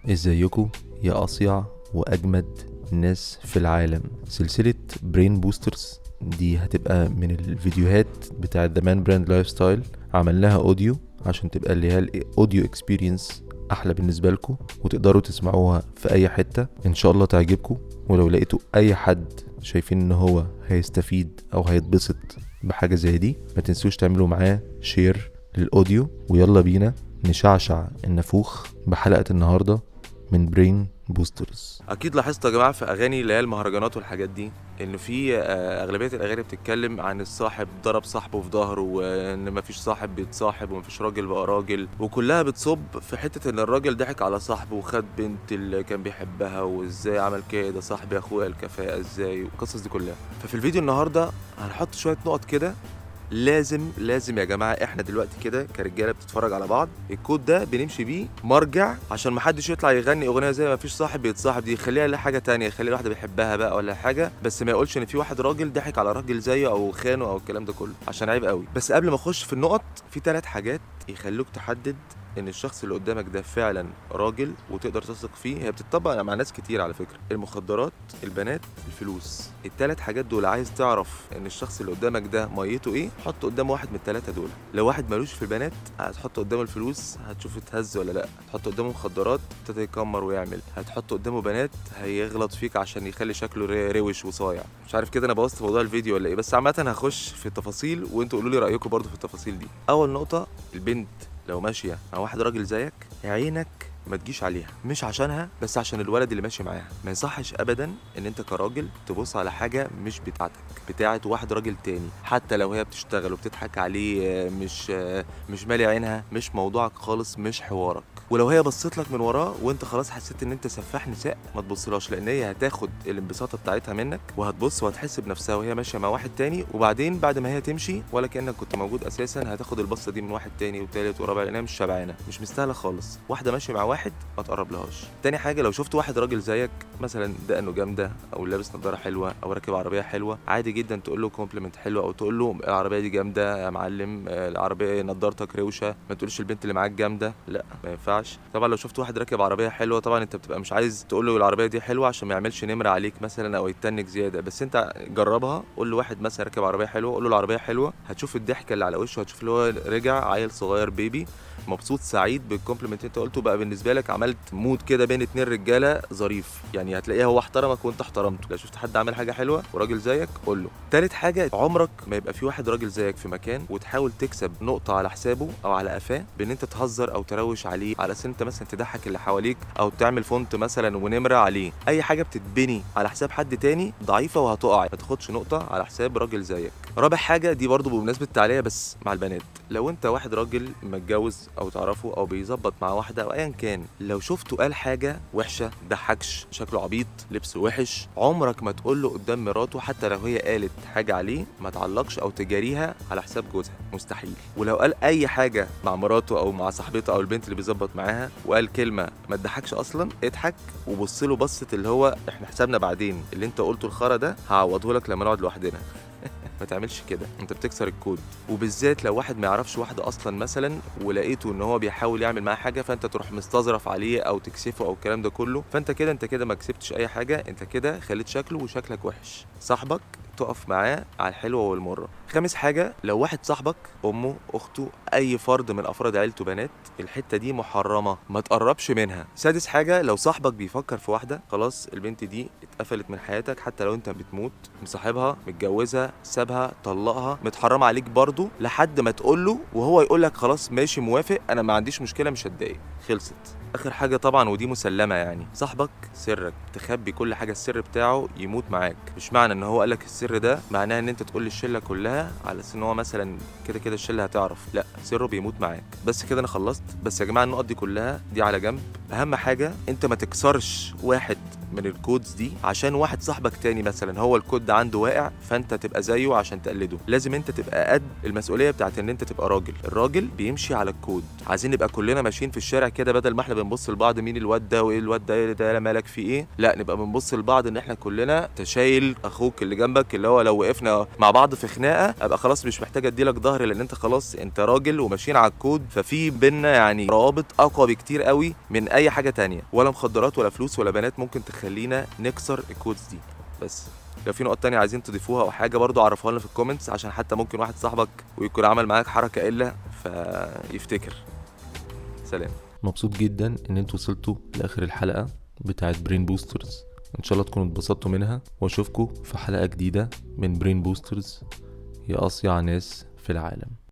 ازيكم يا اصيع واجمد ناس في العالم سلسلة برين بوسترز دي هتبقى من الفيديوهات بتاعة ذا مان براند لايف ستايل عملناها اوديو عشان تبقى اللي هي الاوديو اكسبيرينس احلى بالنسبة لكم وتقدروا تسمعوها في اي حتة ان شاء الله تعجبكم ولو لقيتوا اي حد شايفين ان هو هيستفيد او هيتبسط بحاجة زي دي ما تنسوش تعملوا معاه شير للاوديو ويلا بينا نشعشع النافوخ بحلقة النهاردة من برين بوسترز اكيد لاحظتوا يا جماعه في اغاني اللي هي المهرجانات والحاجات دي ان في آه، اغلبيه الاغاني بتتكلم عن الصاحب ضرب صاحبه في ظهره وان مفيش صاحب بيتصاحب ومفيش راجل بقى راجل وكلها بتصب في حته ان الراجل ضحك على صاحبه وخد بنت اللي كان بيحبها وازاي عمل كده صاحبي اخويا الكفاءه ازاي والقصص دي كلها ففي الفيديو النهارده هنحط شويه نقط كده لازم لازم يا جماعه احنا دلوقتي كده كرجاله بتتفرج على بعض الكود ده بنمشي بيه مرجع عشان ما حدش يطلع يغني اغنيه زي ما فيش صاحب بيتصاحب دي يخليها لحاجه تانية يخليها واحده بيحبها بقى ولا حاجه بس ما يقولش ان في واحد راجل ضحك على راجل زيه او خانه او الكلام ده كله عشان عيب قوي بس قبل ما اخش في النقط في ثلاث حاجات يخلوك تحدد ان الشخص اللي قدامك ده فعلا راجل وتقدر تثق فيه هي بتطبق مع ناس كتير على فكره المخدرات البنات الفلوس التلات حاجات دول عايز تعرف ان الشخص اللي قدامك ده ميته ايه حط قدامه واحد من التلاته دول لو واحد ملوش في البنات هتحط قدامه الفلوس هتشوف اتهز ولا لا هتحط قدامه مخدرات ابتدى يكمر ويعمل هتحط قدامه بنات هيغلط فيك عشان يخلي شكله ري- روش وصايع مش عارف كده انا بوظت موضوع الفيديو ولا ايه بس عامه هخش في التفاصيل وانتوا قولوا لي رايكم برضو في التفاصيل دي اول نقطه البنت لو ماشيه مع واحد راجل زيك عينك ما تجيش عليها مش عشانها بس عشان الولد اللي ماشي معاها ما يصحش ابدا ان انت كراجل تبص على حاجه مش بتاعتك بتاعت واحد راجل تاني حتى لو هي بتشتغل وبتضحك عليه آه، مش آه، مش مالي عينها مش موضوعك خالص مش حوارك ولو هي بصيت لك من وراه وانت خلاص حسيت ان انت سفاح نساء ما تبصلهاش لان هي هتاخد الانبساطه بتاعتها منك وهتبص وهتحس بنفسها وهي ماشيه مع واحد تاني وبعدين بعد ما هي تمشي ولا كانك كنت موجود اساسا هتاخد البصه دي من واحد تاني وتالت ورابع لانها مش شبعانه مش مستاهله خالص واحده ماشيه مع واحد ما تقرب لهاش تاني حاجه لو شفت واحد راجل زيك مثلا دقنه جامده او لابس نظاره حلوه او راكب عربيه حلوه عادي جدا تقول له كومبلمنت حلو او تقول له العربيه دي جامده يا معلم آه، العربيه نضارتك روشه ما تقولش البنت اللي معاك جامده لا ما ينفعش طبعا لو شفت واحد راكب عربيه حلوه طبعا انت بتبقى مش عايز تقول له العربيه دي حلوه عشان ما يعملش نمره عليك مثلا او يتنك زياده بس انت جربها قول له واحد مثلا راكب عربيه حلوه قول له العربيه حلوه هتشوف الضحكه اللي على وشه هتشوف اللي هو رجع عيل صغير بيبي مبسوط سعيد بالكومبلمنت اللي انت قلته بقى بالنسبه لك عملت مود كده بين اتنين رجاله ظريف يعني هتلاقيه هو احترمك وانت احترمته لو شفت حد عامل حاجه حلوه وراجل زيك قول له تالت حاجه عمرك ما يبقى في واحد راجل زيك في مكان وتحاول تكسب نقطه على حسابه او على قفاه بان انت تهزر او تروش عليه على اساس انت مثلا تضحك اللي حواليك او تعمل فونت مثلا ونمره عليه اي حاجه بتتبني على حساب حد تاني ضعيفه وهتقع ما تاخدش نقطه على حساب راجل زيك رابع حاجه دي برضو بمناسبه التعليق بس مع البنات لو انت واحد راجل متجوز او تعرفه او بيظبط مع واحده او ايا كان لو شفته قال حاجه وحشه ضحكش شكله عبيط لبسه وحش عمرك ما تقول له قدام مراته حتى لو هي قالت حاجه عليه ما تعلقش او تجاريها على حساب جوزها مستحيل ولو قال اي حاجه مع مراته او مع صاحبته او البنت اللي بيظبط معاها وقال كلمه ما تضحكش اصلا اضحك وبص له بصه اللي هو احنا حسابنا بعدين اللي انت قلته الخرا ده هعوضه لك لما نقعد لوحدنا ما تعملش كده انت بتكسر الكود وبالذات لو واحد ما يعرفش واحده اصلا مثلا ولقيته ان هو بيحاول يعمل معاه حاجه فانت تروح مستظرف عليه او تكسفه او الكلام ده كله فانت كده انت كده ما كسبتش اي حاجه انت كده خليت شكله وشكلك وحش صاحبك تقف معاه على الحلوه والمره خامس حاجه لو واحد صاحبك امه اخته اي فرد من افراد عيلته بنات الحته دي محرمه ما تقربش منها سادس حاجه لو صاحبك بيفكر في واحده خلاص البنت دي اتقفلت من حياتك حتى لو انت بتموت مصاحبها متجوزها سابها طلقها متحرمه عليك برضو لحد ما تقول له وهو يقول لك خلاص ماشي موافق انا ما عنديش مشكله مش هتضايق خلصت اخر حاجه طبعا ودي مسلمه يعني صاحبك سرك تخبي كل حاجه السر بتاعه يموت معاك مش معنى ان هو قالك السر ده معناه ان انت تقول للشله كلها على اساس ان هو مثلا كده كده الشله هتعرف لا سره بيموت معاك بس كده انا خلصت بس يا جماعه النقط دي كلها دي على جنب اهم حاجه انت ما تكسرش واحد من الكودز دي عشان واحد صاحبك تاني مثلا هو الكود ده عنده واقع فانت تبقى زيه عشان تقلده لازم انت تبقى قد المسؤوليه بتاعت ان انت تبقى راجل الراجل بيمشي على الكود عايزين نبقى كلنا ماشيين في الشارع كده بدل ما احنا بنبص لبعض مين الواد ده وايه الواد ده إيه ده مالك في ايه لا نبقى بنبص لبعض ان احنا كلنا تشايل اخوك اللي جنبك اللي هو لو وقفنا مع بعض في خناقه ابقى خلاص مش محتاج اديلك ظهر لان انت خلاص انت راجل وماشيين على الكود ففي بينا يعني روابط اقوى بكتير قوي من اي حاجه تانية ولا مخدرات ولا فلوس ولا بنات ممكن تخلينا نكسر الكودز دي بس لو في نقط تانية عايزين تضيفوها او حاجه برضو عرفوها لنا في الكومنتس عشان حتى ممكن واحد صاحبك ويكون عمل معاك حركه الا فيفتكر سلام مبسوط جدا ان انتوا وصلتوا لاخر الحلقه بتاعت برين بوسترز ان شاء الله تكونوا اتبسطتوا منها واشوفكم في حلقه جديده من برين بوسترز يا اصيع ناس في العالم